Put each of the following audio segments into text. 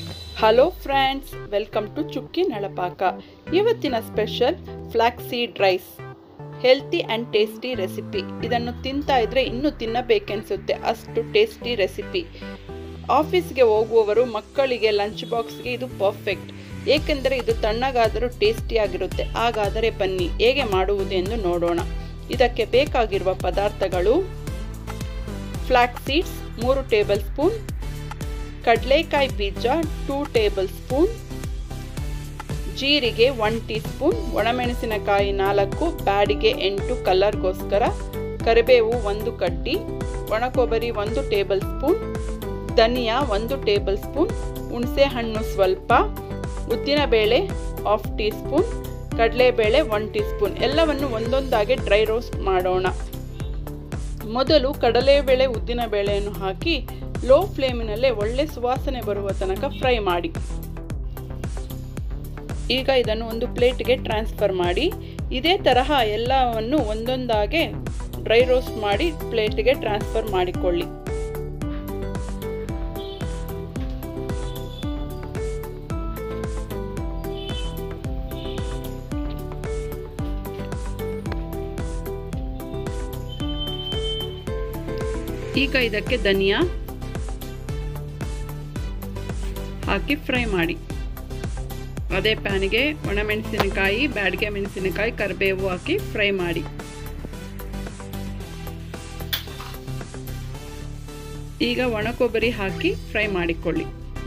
hello friends welcome to Chukki Nalapaka ಇವತ್ತಿನ special flax seed rice healthy and tasty recipe ಇದನ್ನು ತಿಂತಾ ಇದ್ರೆ ಇನ್ನೂ ತಿನ್ನಬೇಕೆನಿಸುತ್ತೆ ಅಷ್ಟು ಟೇಸ್ಟಿ ರೆಸಿಪಿ ಆಫೀಸ್ಗೆ ಹೋಗುವವರು ಮಕ್ಕಳಿಗೆ ಲಂಚ್ ಬಾಕ್ಸ್ಗೆ ಇದು ಪರ್ಫೆಕ್ಟ್ ಏಕೆಂದರೆ ಇದು ತಣ್ಣಗಾದರೂ ಟೇಸ್ಟಿಯಾಗಿರುತ್ತೆ ಹಾಗಾದರೆ ಬನ್ನಿ ಹೇಗೆ ಮಾಡುವುದೆಂದು ನೋಡೋಣ ಇದಕ್ಕೆ ಬೇಕಾಗಿರುವ ಪದಾರ್ಥಗಳು ಫ್ಲಾಕ್ ಸೀಡ್ಸ್ ಮೂರು ಟೇಬಲ್ ಸ್ಪೂನ್ ಕಡಲೆಕಾಯಿ ಬೀಜ ಟೂ ಟೇಬಲ್ ಸ್ಪೂನ್ ಜೀರಿಗೆ ಒನ್ ಟೀ ಸ್ಪೂನ್ ಒಣಮೆಣಸಿನಕಾಯಿ ನಾಲ್ಕು ಬ್ಯಾಡಿಗೆ ಎಂಟು ಕಲರ್ಗೋಸ್ಕರ ಕರಿಬೇವು ಒಂದು ಕಡ್ಡಿ ಒಣಕೊಬ್ಬರಿ ಒಂದು ಟೇಬಲ್ ಸ್ಪೂನ್ ಧನಿಯಾ ಒಂದು ಟೇಬಲ್ ಸ್ಪೂನ್ ಹುಣಸೆಹಣ್ಣು ಸ್ವಲ್ಪ ಉದ್ದಿನಬೇಳೆ ಹಾಫ್ ಟೀ ಸ್ಪೂನ್ ಕಡಲೆಬೇಳೆ ಒನ್ ಟೀ ಸ್ಪೂನ್ ಎಲ್ಲವನ್ನು ಒಂದೊಂದಾಗಿ ಡ್ರೈ ರೋಸ್ಟ್ ಮಾಡೋಣ ಮೊದಲು ಕಡಲೆಬೇಳೆ ಉದ್ದಿನಬೇಳೆಯನ್ನು ಹಾಕಿ ಲೋ ಫ್ಲೇಮಿನಲ್ಲೇ ಒಳ್ಳೆ ಸುವಾಸನೆ ಬರುವ ತನಕ ಫ್ರೈ ಮಾಡಿ ಈಗ ಇದನ್ನು ಒಂದು ಪ್ಲೇಟ್ಗೆ ಟ್ರಾನ್ಸ್ಫರ್ ಮಾಡಿ ಇದೇ ತರಹ ಎಲ್ಲವನ್ನು ಒಂದೊಂದಾಗೆ ಡ್ರೈ ರೋಸ್ಟ್ ಮಾಡಿ ಪ್ಲೇಟ್ಗೆ ಟ್ರಾನ್ಸ್ಫರ್ ಮಾಡಿಕೊಳ್ಳಿ ಈಗ ಇದಕ್ಕೆ ಧನಿಯಾ ಹಾಕಿ ಫ್ರೈ ಮಾಡಿ ಅದೇ ಪ್ಯಾನ್ಗೆ ಒಣಮೆಣಸಿನಕಾಯಿ ಬ್ಯಾಡಿಗೆ ಮೆಣಸಿನಕಾಯಿ ಕರಿಬೇವು ಹಾಕಿ ಫ್ರೈ ಮಾಡಿ ಈಗ ಒಣ ಕೊಬ್ಬರಿ ಹಾಕಿ ಫ್ರೈ ಮಾಡಿಕೊಳ್ಳಿ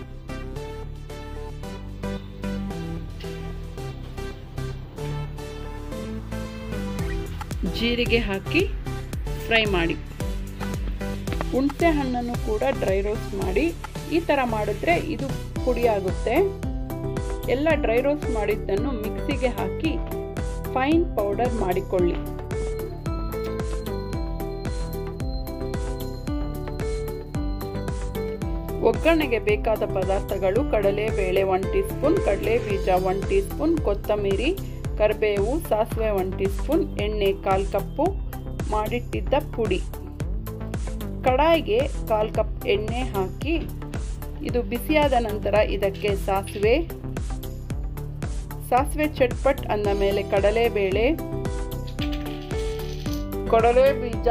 ಜೀರಿಗೆ ಹಾಕಿ ಫ್ರೈ ಮಾಡಿ ಹುಣಸೆ ಹಣ್ಣನ್ನು ಕೂಡ ಡ್ರೈ ರೋಸ್ಟ್ ಮಾಡಿ ಈ ಥರ ಮಾಡಿದ್ರೆ ಇದು ಪುಡಿ ಆಗುತ್ತೆ ಎಲ್ಲ ಡ್ರೈ ರೋಸ್ಟ್ ಮಾಡಿದ್ದನ್ನು ಮಿಕ್ಸಿಗೆ ಹಾಕಿ ಫೈನ್ ಪೌಡರ್ ಮಾಡಿಕೊಳ್ಳಿ ಒಗ್ಗರಣೆಗೆ ಬೇಕಾದ ಪದಾರ್ಥಗಳು ಕಡಲೆಬೇಳೆ ಒನ್ ಟೀ ಸ್ಪೂನ್ ಕಡಲೆ ಬೀಜ ಒನ್ ಟೀ ಸ್ಪೂನ್ ಕೊತ್ತಂಬರಿ ಕರಿಬೇವು ಸಾಸಿವೆ ಒನ್ ಟೀ ಸ್ಪೂನ್ ಎಣ್ಣೆ ಕಾಲು ಕಪ್ಪು ಮಾಡಿಟ್ಟಿದ್ದ ಪುಡಿ ಕಡಾಯಿಗೆ ಕಾಲು ಕಪ್ ಎಣ್ಣೆ ಹಾಕಿ ಇದು ಬಿಸಿಯಾದ ನಂತರ ಇದಕ್ಕೆ ಸಾಸಿವೆ ಸಾಸಿವೆ ಚಟ್ಪಟ್ ಅಂದ ಮೇಲೆ ಕಡಲೆಬೇಳೆ ಕಡಲೆ ಬೀಜ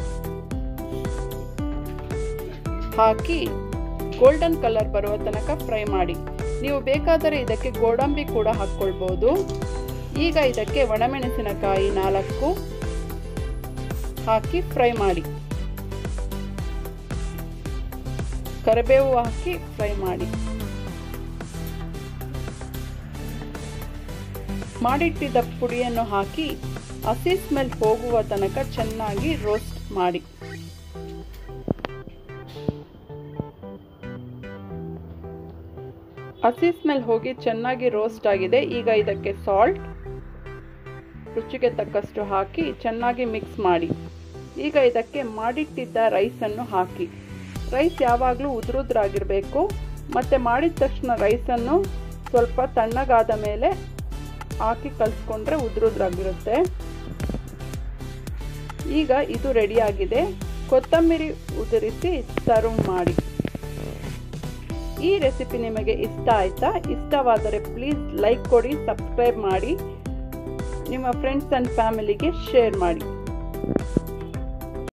ಹಾಕಿ ಗೋಲ್ಡನ್ ಕಲರ್ ಬರುವ ತನಕ ಫ್ರೈ ಮಾಡಿ ನೀವು ಬೇಕಾದರೆ ಇದಕ್ಕೆ ಗೋಡಂಬಿ ಕೂಡ ಹಾಕ್ಕೊಳ್ಬೋದು ಈಗ ಇದಕ್ಕೆ ಒಣಮೆಣಸಿನಕಾಯಿ ನಾಲ್ಕು ಹಾಕಿ ಫ್ರೈ ಮಾಡಿ ಕರಿಬೇವು ಹಾಕಿ ಫ್ರೈ ಮಾಡಿ ಮಾಡಿಟ್ಟಿದ್ದ ಪುಡಿಯನ್ನು ಹಾಕಿ ಹಸಿ ಸ್ಮೆಲ್ ಹೋಗುವ ತನಕ ಚೆನ್ನಾಗಿ ರೋಸ್ಟ್ ಮಾಡಿ ಹಸಿ ಸ್ಮೆಲ್ ಹೋಗಿ ಚೆನ್ನಾಗಿ ರೋಸ್ಟ್ ಆಗಿದೆ ಈಗ ಇದಕ್ಕೆ ಸಾಲ್ಟ್ ರುಚಿಗೆ ತಕ್ಕಷ್ಟು ಹಾಕಿ ಚೆನ್ನಾಗಿ ಮಿಕ್ಸ್ ಮಾಡಿ ಈಗ ಇದಕ್ಕೆ ಮಾಡಿಟ್ಟಿದ್ದ ರೈಸನ್ನು ಹಾಕಿ ರೈಸ್ ಯಾವಾಗಲೂ ಉದುರುದ್ರಾಗಿರಬೇಕು ಮತ್ತು ಮಾಡಿದ ತಕ್ಷಣ ರೈಸನ್ನು ಸ್ವಲ್ಪ ತಣ್ಣಗಾದ ಮೇಲೆ ಹಾಕಿ ಕಲಿಸ್ಕೊಂಡ್ರೆ ಉದುರುದ್ರಾಗಿರುತ್ತೆ ಈಗ ಇದು ರೆಡಿಯಾಗಿದೆ ಕೊತ್ತಂಬರಿ ಉದುರಿಸಿ ಸರ್ವ್ ಮಾಡಿ ಈ ರೆಸಿಪಿ ನಿಮಗೆ ಇಷ್ಟ ಆಯ್ತಾ ಇಷ್ಟವಾದರೆ ಪ್ಲೀಸ್ ಲೈಕ್ ಕೊಡಿ ಸಬ್ಸ್ಕ್ರೈಬ್ ಮಾಡಿ ನಿಮ್ಮ ಫ್ರೆಂಡ್ಸ್ ಆ್ಯಂಡ್ ಫ್ಯಾಮಿಲಿಗೆ ಶೇರ್ ಮಾಡಿ